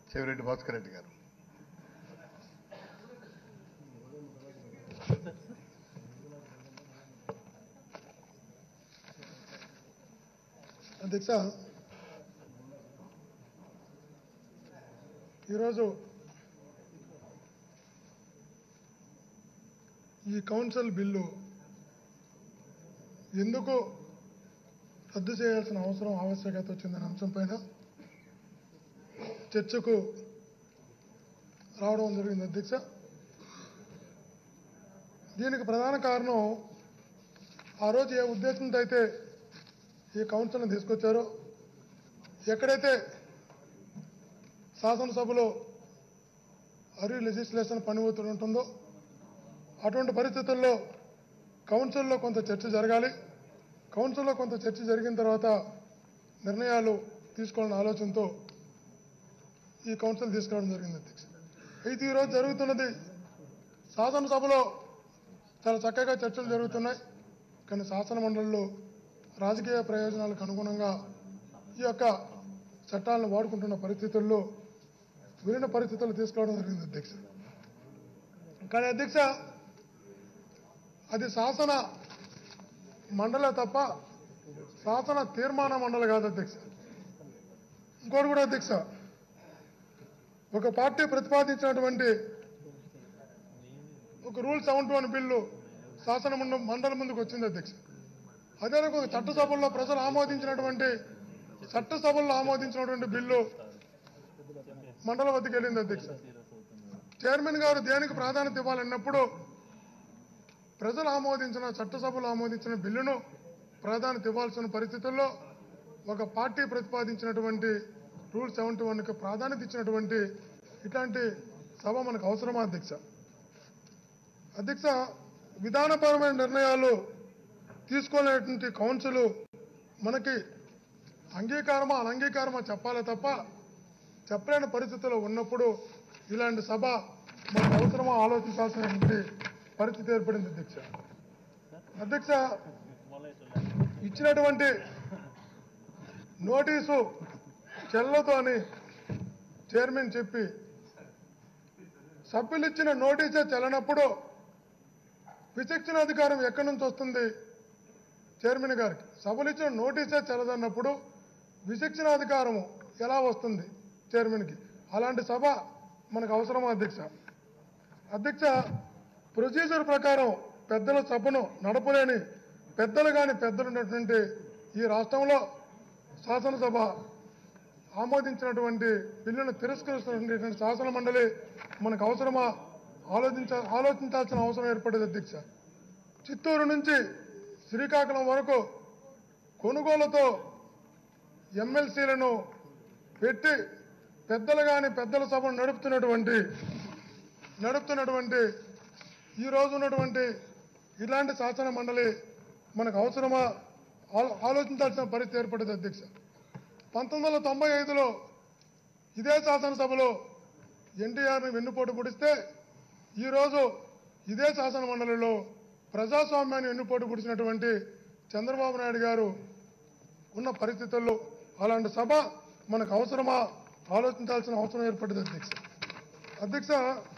చెవిరెడ్డి భాస్కర్ రెడ్డి గారు అధ్యక్ష ఈరోజు ఈ కౌన్సిల్ బిల్లు ఎందుకు రద్దు చేయాల్సిన అవసరం ఆవశ్యకత వచ్చిందనే అంశం పైన చర్చకు రావడం జరిగింది అధ్యక్ష దీనికి ప్రధాన కారణం ఆ రోజు ఏ ఉద్దేశంతో అయితే ఈ కౌన్సిల్ని తీసుకొచ్చారో ఎక్కడైతే శాసనసభలో అరీ లెజిస్లేషన్ పనివుతులు ఉంటుందో అటువంటి పరిస్థితుల్లో కౌన్సిల్లో కొంత చర్చ జరగాలి కౌన్సిల్లో కొంత చర్చ జరిగిన తర్వాత నిర్ణయాలు తీసుకోవాలనే ఆలోచనతో ఈ కౌన్సిల్ తీసుకురావడం జరిగింది అధ్యక్ష అయితే ఈరోజు జరుగుతున్నది శాసనసభలో చాలా చక్కగా చర్చలు జరుగుతున్నాయి కానీ శాసన మండలిలో రాజకీయ ప్రయోజనాలకు అనుగుణంగా ఈ యొక్క చట్టాలను వాడుకుంటున్న పరిస్థితుల్లో విలీన పరిస్థితులు తీసుకోవడం జరిగింది అధ్యక్ష కానీ అధ్యక్ష అది శాసన మండలే తప్ప శాసన తీర్మాన మండలి కాదు అధ్యక్ష ఇంకోటి కూడా అధ్యక్ష ఒక పార్టీ ప్రతిపాదించినటువంటి ఒక రూల్ సెవెంటీ వన్ బిల్లు శాసన మండ- మండలి ముందుకు వచ్చింది అధ్యక్ష అదే రకంగా చట్టసభల్లో ప్రజలు ఆమోదించినటువంటి చట్టసభల్లో ఆమోదించినటువంటి బిల్లు మండల వద్దకు వెళ్ళింది అధ్యక్ష చైర్మన్ గారు దేనికి ప్రాధాన్యత ఇవ్వాలన్నప్పుడు ప్రజలు ఆమోదించిన చట్టసభలు ఆమోదించిన బిల్లును ప్రాధాన్యత ఇవ్వాల్సిన పరిస్థితుల్లో ఒక పార్టీ ప్రతిపాదించినటువంటి రూల్ సెవెంటీ వన్కి ప్రాధాన్యత ఇచ్చినటువంటి ఇట్లాంటి సభ మనకు అవసరమా అధ్యక్ష అధ్యక్ష విధానపరమైన నిర్ణయాలు తీసుకోలేటువంటి కౌన్సిల్ మనకి అంగీకారమా అనంగీకారమా చెప్పాలి తప్ప చెప్పలేని పరిస్థితుల్లో ఉన్నప్పుడు ఇలాంటి సభ మనకు అవసరమా ఆలోచించాల్సినటువంటి పరిస్థితి ఏర్పడింది అధ్యక్ష అధ్యక్ష ఇచ్చినటువంటి నోటీసు చెల్లదు అని చైర్మన్ చెప్పి సభ్యులు ఇచ్చిన నోటీసే చెల్లనప్పుడు విచక్షణ అధికారం ఎక్కడి నుంచి వస్తుంది చైర్మన్ గారికి సభలు ఇచ్చిన నోటీసే చెల్లదన్నప్పుడు విచక్షణ అధికారము ఎలా వస్తుంది చైర్మన్కి అలాంటి సభ మనకు అవసరమా అధ్యక్ష అధ్యక్ష ప్రొసీజర్ ప్రకారం పెద్దల సభను నడపలేని పెద్దలు కాని పెద్దలు ఉన్నటువంటి ఈ రాష్ట్రంలో శాసనసభ ఆమోదించినటువంటి బిల్లును తిరస్కరిస్తున్నటువంటి శాసన మండలి మనకు అవసరమా ఆలోచించ ఆలోచించాల్సిన అవసరం ఏర్పడేది అధ్యక్ష చిత్తూరు నుంచి శ్రీకాకుళం వరకు కొనుగోలుతో ఎమ్మెల్సీలను పెట్టి పెద్దలు కాని పెద్దల సభను నడుపుతున్నటువంటి నడుపుతున్నటువంటి ఈ రోజు ఉన్నటువంటి ఇలాంటి శాసన మండలి మనకు అవసరమా ఆలో- ఆలోచించాల్సిన పరిస్థితి ఏర్పడింది అధ్యక్ష పంతొమ్మిది వందల తొంభై ఐదులో ఇదే శాసనసభలో ఎన్టీఆర్ని వెన్నుపోటు పొడిస్తే ఈరోజు ఇదే శాసన మండలిలో ప్రజాస్వామ్యాన్ని వెన్నుపోటు పొడిచినటువంటి చంద్రబాబు నాయుడు గారు ఉన్న పరిస్థితుల్లో అలాంటి సభ మనకు అవసరమా ఆలోచించాల్సిన అవసరం ఏర్పడింది అధ్యక్ష అధ్యక్ష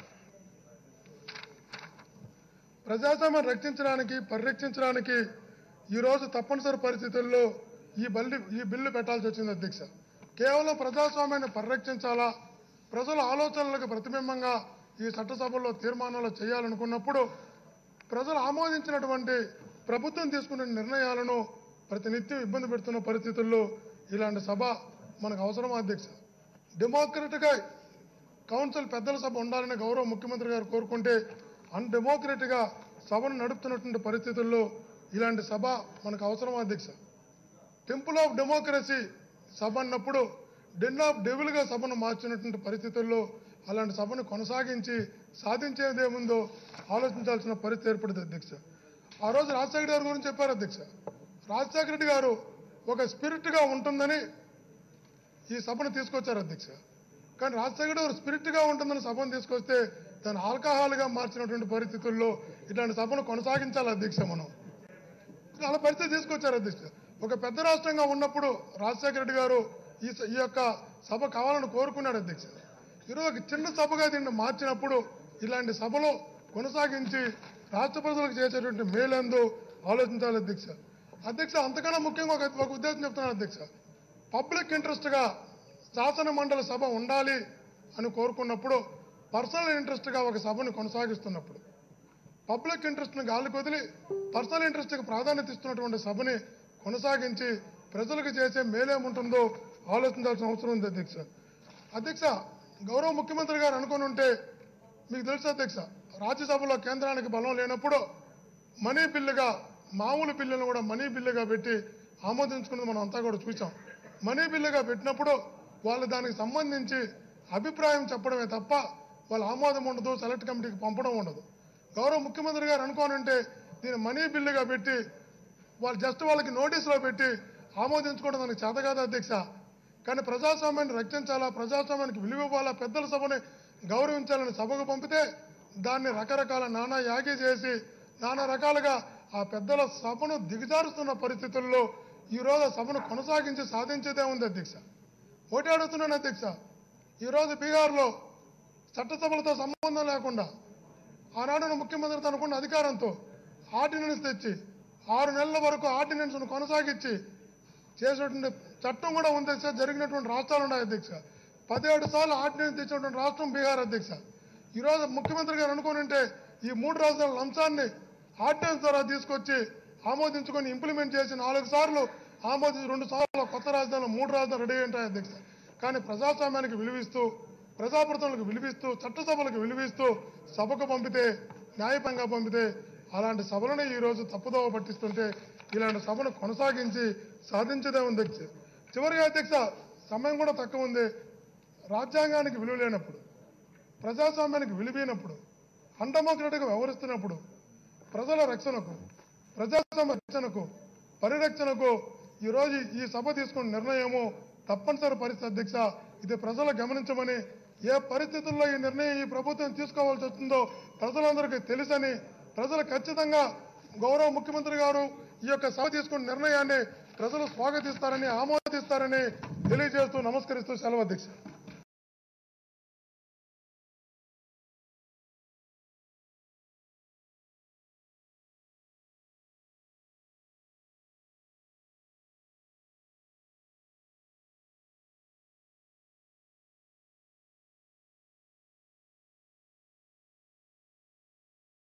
ప్రజాస్వామ్యం రక్షించడానికి పరిరక్షించడానికి ఈరోజు తప్పనిసరి పరిస్థితుల్లో ఈ బల్లి ఈ బిల్లు పెట్టాల్సి వచ్చింది అధ్యక్ష కేవలం ప్రజాస్వామ్యాన్ని పరిరక్షించాలా ప్రజల ఆలోచనలకు ప్రతిబింబంగా ఈ చట్టసభల్లో తీర్మానాలు చేయాలనుకున్నప్పుడు ప్రజలు ఆమోదించినటువంటి ప్రభుత్వం తీసుకున్న నిర్ణయాలను ప్రతినిత్యం ఇబ్బంది పెడుతున్న పరిస్థితుల్లో ఇలాంటి సభ మనకు అవసరం అధ్యక్ష డెమోక్రటిక్గా కౌన్సిల్ పెద్దల సభ ఉండాలని గౌరవ ముఖ్యమంత్రి గారు కోరుకుంటే అన్డెమోక్రటిక్గా సభను నడుపుతున్నటువంటి పరిస్థితుల్లో ఇలాంటి సభ మనకు అవసరం అధ్యక్ష టెంపుల్ ఆఫ్ డెమోక్రసీ సభ అన్నప్పుడు డెన్ ఆఫ్ డెవిల్గా సభను మార్చినటువంటి పరిస్థితుల్లో అలాంటి సభను కొనసాగించి సాధించేదేముందో ఆలోచించాల్సిన పరిస్థితి ఏర్పడింది అధ్యక్ష ఆ రోజు రాజశేఖర గారి గురించి చెప్పారు అధ్యక్ష రాజశేఖర రెడ్డి గారు ఒక స్పిరిట్గా ఉంటుందని ఈ సభను తీసుకొచ్చారు అధ్యక్ష కానీ రాజశేఖర గారు స్పిరిట్గా ఉంటుందని సభను తీసుకొస్తే దాన్ని ఆల్కహాల్గా మార్చినటువంటి పరిస్థితుల్లో ఇట్లాంటి సభను కొనసాగించాలి అధ్యక్ష మనం అలా పరిస్థితి తీసుకొచ్చారు అధ్యక్ష ఒక పెద్ద రాష్ట్రంగా ఉన్నప్పుడు రాజశేఖర రెడ్డి గారు ఈ స- ఈ యొక్క సభ కావాలని కోరుకున్నాడు అధ్యక్ష ఈరోజు ఒక చిన్న సభగా దీన్ని మార్చినప్పుడు ఇలాంటి సభలో కొనసాగించి రాష్ట్ర ప్రజలకు చేసేటువంటి మేలందు ఆలోచించాలి అధ్యక్ష అధ్యక్ష అంతకన్నా ముఖ్యంగా ఒక ఒక ఉద్దేశం చెప్తున్నాను అధ్యక్ష పబ్లిక్ ఇంట్రెస్ట్గా శాసన మండలి సభ ఉండాలి అని కోరుకున్నప్పుడు పర్సనల్ ఇంట్రెస్ట్గా ఒక సభను కొనసాగిస్తున్నప్పుడు పబ్లిక్ ఇంట్రెస్ట్ని గాలి కొదిలి పర్సనల్ ఇంట్రెస్ట్కి ప్రాధాన్యత ఇస్తున్నటువంటి సభని కొనసాగించి ప్రజలకు చేసే మేలేముంటుందో ఆలోచించాల్సిన అవసరం ఉంది అధ్యక్ష అధ్యక్ష గౌరవ ముఖ్యమంత్రి గారు అనుకుని ఉంటే మీకు తెలుసు అధ్యక్ష రాజ్యసభలో కేంద్రానికి బలం లేనప్పుడు మనీ బిల్లుగా మామూలు బిల్లును కూడా మనీ బిల్లుగా పెట్టి ఆమోదించుకున్నది మనం అంతా కూడా చూసాం మనీ బిల్లుగా పెట్టినప్పుడు వాళ్ళు దానికి సంబంధించి అభిప్రాయం చెప్పడమే తప్ప వాళ్ళ ఆమోదం ఉండదు సెలెక్ట్ కమిటీకి పంపడం ఉండదు గౌరవ ముఖ్యమంత్రి గారు అనుకోనంటే దీన్ని మనీ బిల్లుగా పెట్టి వాళ్ళు జస్ట్ వాళ్ళకి నోటీసులో పెట్టి ఆమోదించుకోవడం దానికి చేత కాదు అధ్యక్ష కానీ ప్రజాస్వామ్యాన్ని రక్షించాలా ప్రజాస్వామ్యానికి విలువ ఇవ్వాలా పెద్దల సభని గౌరవించాలని సభకు పంపితే దాన్ని రకరకాల నానా యాగి చేసి నానా రకాలుగా ఆ పెద్దల సభను దిగజారుస్తున్న పరిస్థితుల్లో ఈ రోజు ఆ సభను కొనసాగించి సాధించేదే ఉంది అధ్యక్ష ఓటి అడుగుతున్నాను అధ్యక్ష ఈ రోజు బీహార్లో చట్టసభలతో సంబంధం లేకుండా ఆనాడు ముఖ్యమంత్రి తనకున్న అధికారంతో ఆర్డినెన్స్ తెచ్చి ఆరు నెలల వరకు ఆర్డినెన్స్ను కొనసాగించి చేసేటువంటి చట్టం కూడా ఉంది అధ్యక్ష జరిగినటువంటి రాష్ట్రాలు ఉన్నాయి అధ్యక్ష పదిహేడు సార్లు ఆర్డినెన్స్ తెచ్చినటువంటి రాష్ట్రం బీహార్ అధ్యక్ష ఈరోజు ముఖ్యమంత్రి గారు అనుకుని ఉంటే ఈ మూడు రాష్ట్రాల లంచాన్ని ఆర్డినెన్స్ ద్వారా తీసుకొచ్చి ఆమోదించుకొని ఇంప్లిమెంట్ చేసి నాలుగు సార్లు ఆమోదించి రెండు సార్లు కొత్త రాజధానులు మూడు రాజధానులు రెడీ ఉంటాయి అధ్యక్ష కానీ ప్రజాస్వామ్యానికి విలువిస్తూ ప్రజాప్రతినిధులకు విలువిస్తూ చట్టసభలకు విలువిస్తూ సభకు పంపితే న్యాయపరంగా పంపితే అలాంటి సభలను ఈ రోజు తప్పుదోవ పట్టిస్తుంటే ఇలాంటి సభను కొనసాగించి సాధించదే ఉంది అధ్యక్ష చివరిగా అధ్యక్ష సమయం కూడా తక్కువ ఉంది రాజ్యాంగానికి విలువ లేనప్పుడు ప్రజాస్వామ్యానికి విలువైనప్పుడు అండమోక్రటిగా వ్యవహరిస్తున్నప్పుడు ప్రజల రక్షణకు ప్రజాస్వామ్య రక్షణకు పరిరక్షణకు ఈరోజు ఈ సభ తీసుకున్న నిర్ణయము తప్పనిసరి పరిస్థితి అధ్యక్ష ఇది ప్రజలు గమనించమని ఏ పరిస్థితుల్లో ఈ నిర్ణయం ఈ ప్రభుత్వం తీసుకోవాల్సి వస్తుందో ప్రజలందరికీ తెలుసని ప్రజలు ఖచ్చితంగా గౌరవ ముఖ్యమంత్రి గారు ఈ యొక్క సభ తీసుకున్న నిర్ణయాన్ని ప్రజలు స్వాగతిస్తారని ఆమోదిస్తారని తెలియజేస్తూ నమస్కరిస్తూ సెలవు అధ్యక్ష